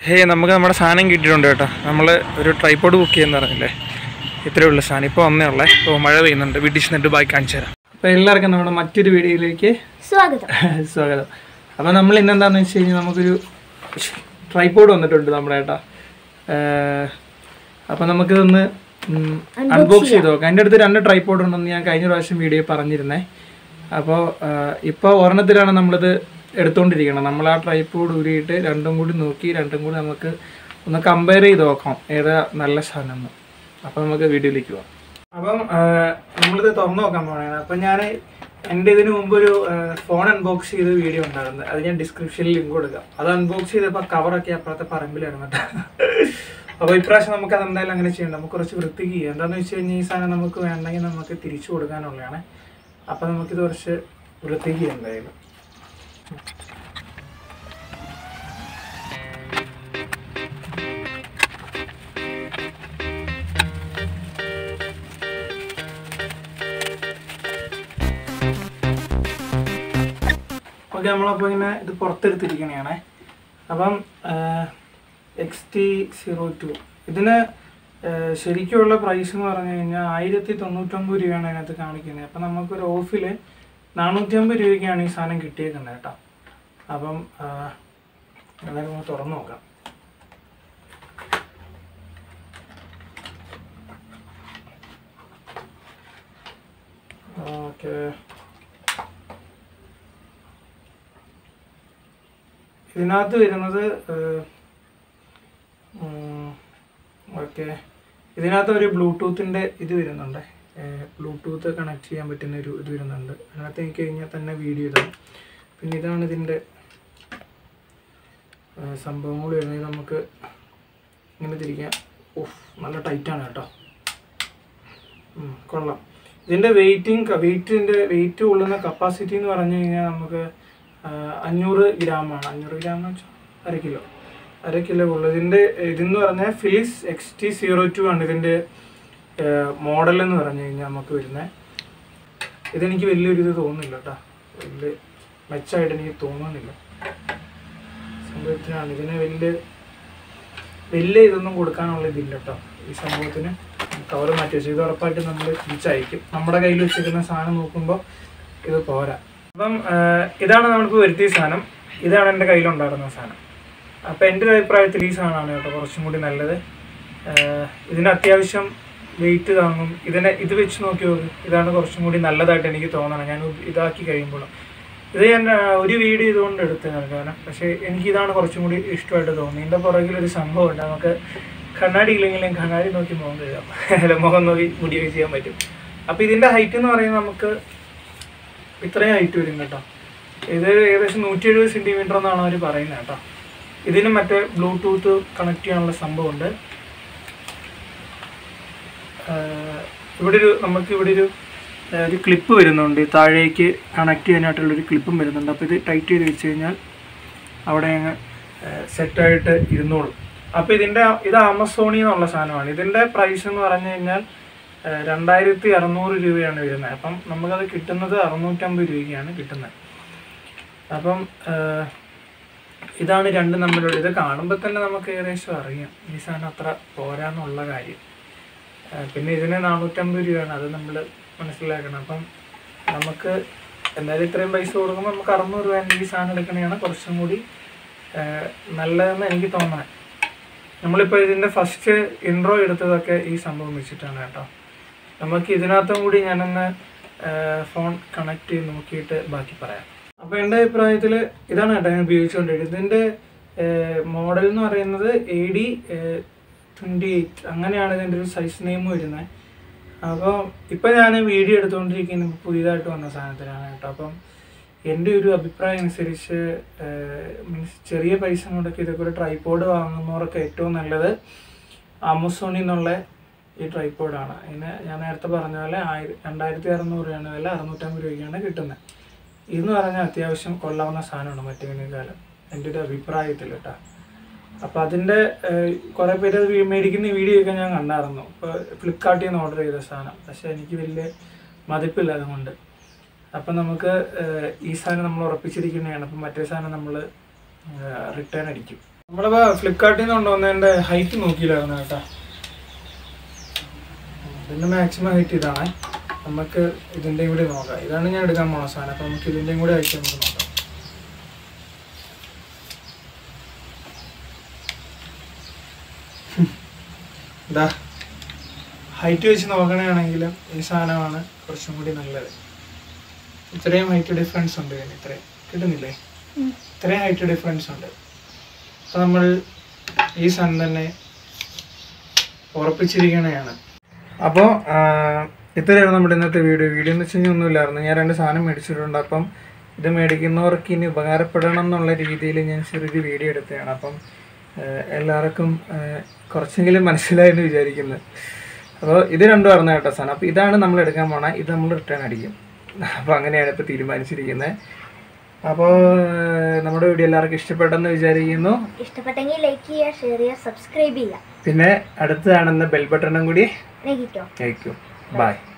ഹേ നമുക്ക് നമ്മുടെ സാധനം കിട്ടിയിട്ടുണ്ട് കേട്ടോ നമ്മൾ ഒരു ട്രൈപ്പോഡ് ബുക്ക് ചെയ്യുന്ന പറഞ്ഞില്ലേ ഇത്രയേ ഉള്ളൂ സാധനം ഇപ്പോൾ ഒന്നേ ഉള്ളേ ഇപ്പോൾ മഴ പെയ്യുന്നുണ്ട് വീട്ടിൽ ചെന്നിട്ട് ബാക്കി കാണിച്ചു തരാം അപ്പോൾ എല്ലാവർക്കും നമ്മുടെ മറ്റൊരു വീഡിയോയിലേക്ക് സ്വാഗതം സ്വാഗതം അപ്പോൾ നമ്മൾ ഇന്ന് എന്താണെന്ന് വെച്ച് കഴിഞ്ഞാൽ നമുക്കൊരു ട്രൈപ്പോഡ് വന്നിട്ടുണ്ട് നമ്മുടെ ഏട്ടാ അപ്പോൾ നമുക്കിതൊന്ന് അൺബോക്സ് ചെയ്ത് നോക്കാം എൻ്റെ അടുത്ത് രണ്ട് ട്രൈപ്പോഡ് ഉണ്ടെന്ന് ഞാൻ കഴിഞ്ഞ പ്രാവശ്യം വീഡിയോ പറഞ്ഞിരുന്നേ അപ്പോൾ ഇപ്പോൾ ഒരെണ്ണത്തിലാണ് നമ്മളിത് എടുത്തുകൊണ്ടിരിക്കണം നമ്മൾ ആ ട്രൈപ്പോഡ് ഊരിയിട്ട് രണ്ടും കൂടി നോക്കി രണ്ടും കൂടി നമുക്ക് ഒന്ന് കമ്പയർ ചെയ്ത് നോക്കാം ഏതാ നല്ല സാധനം എന്ന് അപ്പോൾ നമുക്ക് വീഡിയോയിലേക്ക് പോകാം അപ്പം ആ, നമ്മളിത് തുറന്നു നോക്കാൻ പോകണേ അപ്പം ഞാൻ എൻ്റെ ഇതിന് മുമ്പ് ഒരു ഫോൺ അൺബോക്സ് ചെയ്ത വീഡിയോ ഉണ്ടായിരുന്നു അത് ഞാൻ ഡിസ്ക്രിപ്ഷനിൽ ലിങ്ക് കൊടുക്കാം അത് അൺബോക്സ് ചെയ്തപ്പോൾ കവറൊക്കെ അപ്പുറത്തെ പറമ്പിലായിരുന്നു കേട്ടോ അപ്പോൾ ഇപ്രാവശ്യം നമുക്ക് അത് എന്തായാലും അങ്ങനെ ചെയ്യണ്ട നമുക്ക് കുറച്ച് വൃത്തിക്ക് ചെയ്യാം എന്താണെന്ന് വെച്ച് കഴിഞ്ഞാൽ ഈ സാധനം നമുക്ക് വേണ്ടെങ്കിൽ നമുക്ക് തിരിച്ചു കൊടുക്കാനുള്ളതാണ് അപ്പോൾ നമുക്കിത് കുറച്ച് വൃത്തിക്ക് ചെയ്യാം എന്തായാലും ഓക്കെ നമ്മളപ്പോൾ ഇങ്ങനെ ഇത് പുറത്തെടുത്തിരിക്കണേ അപ്പം എക്സ് ടി സീറോ ടു ഇതിന് ആഹ് ശരിക്കുള്ള പ്രൈസ് എന്ന് പറഞ്ഞു കഴിഞ്ഞാൽ ആയിരത്തി തൊണ്ണൂറ്റൊമ്പത് രൂപയാണ് അതിനകത്ത് കാണിക്കുന്നത് അപ്പം നമുക്കൊരു ഓഫിൽ നാനൂറ്റമ്പത് രൂപയ്ക്കാണ് ഈ സാധനം കിട്ടിയേക്കുന്നത് കേട്ടോ അപ്പം ആഹ് എന്തായാലും നമുക്ക് തുറന്നു നോക്കാം ഓക്കെ ഇതിനകത്ത് വരുന്നത് ഓക്കെ ഇതിനകത്ത് ഒരു ബ്ലൂടൂത്തിൻ്റെ ഇത് വരുന്നുണ്ട് ബ്ലൂടൂത്ത് കണക്ട് ചെയ്യാൻ പറ്റുന്ന ഒരു ഇത് വരുന്നുണ്ട് അതിനകത്ത് എനിക്ക് കഴിഞ്ഞാൽ തന്നെ വീഡിയോ ഇതാണ് പിന്നെ ഇതാണ് ഇതിൻ്റെ സംഭവം കൂടി വരുന്നത് ഇത് നമുക്ക് ഇങ്ങനെ തിരിക്കാം ഓഫ് നല്ല ടൈറ്റാണ് കേട്ടോ ഉം, കൊള്ളാം ഇതിൻ്റെ വെയിറ്റിംഗ് വെയിറ്റിൻ്റെ വെയിറ്റ് കൊള്ളുന്ന കപ്പാസിറ്റി എന്ന് പറഞ്ഞു കഴിഞ്ഞാൽ നമുക്ക് ആ, അഞ്ഞൂറ് ഗ്രാമാണ് അഞ്ഞൂറ് ഗ്രാം എന്ന് വെച്ചാൽ അര കിലോ അര കിലോ ഉള്ളു ഇതിൻ്റെ ഇതെന്ന് പറഞ്ഞാൽ Philips X T zero two ആണ് ഇതിൻ്റെ മോഡൽ എന്ന് പറഞ്ഞു കഴിഞ്ഞാൽ നമുക്ക് വരുന്നത് ഇതെനിക്ക് വലിയൊരു ഇത് തോന്നുന്നില്ല കേട്ടോ വലിയ മെച്ചമായിട്ട് എനിക്ക് തോന്നുന്നില്ല സംഭവത്തിനാണ് ഇതിന് വലിയ വലിയ ഇതൊന്നും കൊടുക്കാനുള്ള ഇതില്ല കേട്ടോ ഈ സംഭവത്തിന് കവർ മാറ്റി വെച്ചു ഇത് ഉറപ്പായിട്ട് നമ്മൾ തിരിച്ചയക്കും നമ്മുടെ കയ്യിൽ വെച്ചിരിക്കുന്ന സാധനം നോക്കുമ്പോൾ ഇത് പോരാ അപ്പം ആഹ്, ഇതാണ് നമുക്ക് വരുത്തിയ സാധനം ഇതാണ് എൻ്റെ കയ്യിലുണ്ടായിരുന്ന സാധനം അപ്പം എൻ്റെ ഒരു അഭിപ്രായത്തിൽ ഈ സാധനമാണ് കേട്ടോ കുറച്ചും കൂടി നല്ലത് ആഹ്, ഇതിന് അത്യാവശ്യം വെയിറ്റ് താങ്ങും ഇതിനെ ഇത് വെച്ച് നോക്കി നോക്ക് ഇതാണ് കുറച്ചും കൂടി നല്ലതായിട്ട് എനിക്ക് തോന്നണം ഞാൻ ഇതാക്കി കഴിയുമ്പോൾ ഇത് ഞാൻ ആ, ഒരു വീഡിയോ ഇതുകൊണ്ട് എടുത്ത് നൽകാനും പക്ഷേ എനിക്ക് ഇതാണ് കുറച്ചും കൂടി ഇഷ്ടമായിട്ട് തോന്നി ഇതിൻ്റെ പുറകിൽ ഒരു സംഭവമുണ്ട് നമുക്ക് കണ്ണാടി ഇല്ലെങ്കിലും കണ്ണാടി നോക്കി മുഖം കഴുകാം അല്ല മുഖം നോക്കി മുടി ചെയ്യാൻ പറ്റും അപ്പോൾ ഇതിൻ്റെ ഹൈറ്റ് എന്ന് പറയുന്നത് നമുക്ക് ഇത്രയും ഹൈറ്റ് വരും കേട്ടോ ഇത് ഏകദേശം നൂറ്റി എഴുപത് സെൻറ്റിമീറ്റർ എന്നാണ് അവർ പറയുന്നത് കേട്ടോ ഇതിന് മറ്റേ ബ്ലൂടൂത്ത് കണക്ട് ചെയ്യാനുള്ള സംഭവമുണ്ട് ആഹ് ഇവിടെ ഒരു നമുക്ക് ഇവിടെ ഒരു ആഹ് ഒരു ക്ലിപ്പ് വരുന്നുണ്ട് ഈ താഴേക്ക് കണക്ട് ചെയ്യാനായിട്ടുള്ള ഒരു ക്ലിപ്പും വരുന്നുണ്ട് അപ്പോൾ ഇത് ടൈറ്റ് ചെയ്ത് വെച്ച് കഴിഞ്ഞാൽ അവിടെ അങ്ങ് സെറ്റായിട്ട് ഇരുന്നോളും അപ്പോൾ ഇതിൻ്റെ ഇത് ആമസോണിൽ നിന്നുള്ള സാധനമാണ് ഇതിൻ്റെ പ്രൈസ് എന്ന് പറഞ്ഞു കഴിഞ്ഞാൽ ആഹ് രണ്ടായിരത്തി അറുന്നൂറ് രൂപയാണ് വരുന്നത് അപ്പം നമുക്കത് കിട്ടുന്നത് അറുന്നൂറ്റമ്പത് രൂപയ്ക്കാണ് കിട്ടുന്നത് അപ്പം ആഹ് ഇതാണ് രണ്ടും തമ്മിലുള്ള ഇത് കാണുമ്പോൾ തന്നെ നമുക്ക് ഏകദേശം അറിയാം ഈ സാധനം അത്ര പോരാന്നുള്ള കാര്യം ആ, പിന്നെ ഇതിന് നാനൂറ്റമ്പത് രൂപയാണ് അത് നമ്മൾ മനസ്സിലാക്കണം അപ്പം നമുക്ക് എന്തായാലും ഇത്രയും പൈസ കൊടുക്കുമ്പോൾ നമുക്ക് അറുന്നൂറ് രൂപ ഈ സാധനം എടുക്കണതാണ് കുറച്ചും കൂടി ആ, നല്ലതെന്ന് എനിക്ക് തോന്നണേ നമ്മളിപ്പോൾ ഇതിൻ്റെ ഫസ്റ്റ് ഇൻട്രോ എടുത്തതൊക്കെ ഈ സംഭവം വെച്ചിട്ടാണ് കേട്ടോ നമുക്ക് ഇതിനകത്തും കൂടി ഞാനൊന്ന് ആ, ഫോൺ കണക്ട് ചെയ്ത് നോക്കിയിട്ട് ബാക്കി പറയാം അപ്പോൾ എൻ്റെ അഭിപ്രായത്തിൽ ഇതാണ് കേട്ടോ ഞാൻ ഉപയോഗിച്ചുകൊണ്ടിരിക്കുന്നത് ഇതിൻ്റെ മോഡൽ എന്ന് പറയുന്നത് എ ഡി ട്വൻറ്റി എയ്റ്റ് അങ്ങനെയാണ് ഇതിൻ്റെ ഒരു സൈസ് നെയിം വരുന്നത് അപ്പോൾ ഇപ്പം ഞാൻ വീഡിയോ എടുത്തുകൊണ്ടിരിക്കുന്നത് പുതിയതായിട്ട് വന്ന സാധനത്തിനാണ് കേട്ടോ അപ്പം എൻ്റെ ഒരു അഭിപ്രായം അനുസരിച്ച് മീൻസ് ചെറിയ പൈസ മുടക്കി ഇതൊക്കെ ഒരു ട്രൈപ്പോഡ് വാങ്ങുന്നവർക്ക് ഏറ്റവും നല്ലത് ആമസോണിൽ നിന്നുള്ള ഈ ട്രൈപ്പോഡാണ് അതിന് ഞാൻ നേരത്തെ പറഞ്ഞ പോലെ ആയിര രണ്ടായിരത്തി അറുന്നൂറ് രൂപയാണ് വില അറുന്നൂറ്റമ്പത് രൂപയ്ക്കാണ് കിട്ടുന്നത് ഇതെന്ന് പറഞ്ഞാൽ അത്യാവശ്യം കൊള്ളാവുന്ന സാധനമാണ് മറ്റേതിനേക്കാളും എൻ്റെ ഒരു അഭിപ്രായത്തിൽ കേട്ടോ അപ്പോൾ അതിൻ്റെ കുറേ പേര് അത് വീ- മേടിക്കുന്ന വീഡിയോ ഒക്കെ ഞാൻ കണ്ടായിരുന്നു ഇപ്പോൾ ഫ്ലിപ്കാർട്ടിൽ നിന്ന് ഓർഡർ ചെയ്ത സാധനം പക്ഷേ എനിക്ക് വലിയ മതിപ്പില്ല അതുകൊണ്ട് അപ്പം നമുക്ക് ഏഹ്, ഈ സാധനം നമ്മൾ ഉറപ്പിച്ചിരിക്കുന്നതാണ് അപ്പം മറ്റേ സാധനം നമ്മൾ റിട്ടേൺ അടിക്കും നമ്മളിപ്പോ ഫ്ലിപ്കാർട്ടിൽ നിന്ന് കൊണ്ടുവന്നതിന്റെ ഹൈറ്റ് നോക്കിയില്ലായിരുന്നു കേട്ടാ ഇതിന്റെ മാക്സിമം ഹൈറ്റ് ഇതാണ് നമുക്ക് ഇതിന്റെ കൂടി നോക്കാം ഇതാണ് ഞാൻ എടുക്കാൻ പോണ സാധനം അപ്പൊ നമുക്ക് ഇതിന്റെയും കൂടി ഹൈറ്റ് നമുക്ക് നോക്കാം ഇതാ ഹൈറ്റ് വെച്ച് നോക്കണമെങ്കിലും ഈ സാധനമാണ് കുറച്ചും കൂടി നല്ലത് ഇത്രയും ഹൈറ്റ് ഡിഫറൻസ് ഉണ്ട് ഇതിന് ഇത്രയും കിട്ടുന്നില്ലേ ഇത്രയും ഹൈറ്റ് ഡിഫറൻസ് ഉണ്ട് അപ്പോൾ നമ്മൾ ഈ സാധനം തന്നെ ഉറപ്പിച്ചിരിക്കണതാണ് അപ്പോൾ ഇത്രയാണ് നമ്മുടെ ഇന്നത്തെ വീഡിയോ വീഡിയോ എന്ന് വെച്ച് കഴിഞ്ഞാൽ ഒന്നുമില്ലായിരുന്നു ഞാൻ രണ്ട് സാധനം മേടിച്ചിട്ടുണ്ട് അപ്പം ഇത് മേടിക്കുന്നവർക്ക് ഇനി ഉപകാരപ്പെടണം എന്നുള്ള രീതിയിൽ ഞാൻ ചെറിയൊരു വീഡിയോ എടുത്തതാണ് അപ്പം ആഹ് എല്ലാവർക്കും ആഹ് കുറച്ചെങ്കിലും മനസ്സിലായെന്ന് വിചാരിക്കുന്നു അപ്പോൾ ഇത് രണ്ടും അറിഞ്ഞ കേട്ടോ സാധനം അപ്പോൾ ഇതാണ് നമ്മൾ എടുക്കാൻ പോണ ഇത് നമ്മൾ റിട്ടേൺ അടിക്കും അപ്പോൾ അങ്ങനെയാണ് ഇപ്പോൾ തീരുമാനിച്ചിരിക്കുന്നത് അപ്പോൾ നമ്മുടെ വീഡിയോ എല്ലാവർക്കും ഇഷ്ടപ്പെട്ടെന്ന് വിചാരിക്കുന്നു ഇഷ്ടപ്പെട്ടെങ്കിൽ ലൈക്ക് ചെയ്യുക ഷെയർ ചെയ്യുക സബ്സ്ക്രൈബ് ചെയ്യുക പിന്നെ അടുത്ത് കാണുന്ന ബെൽ ബട്ടണും കൂടി നെഗറ്റീവ് അയക്കും ബൈ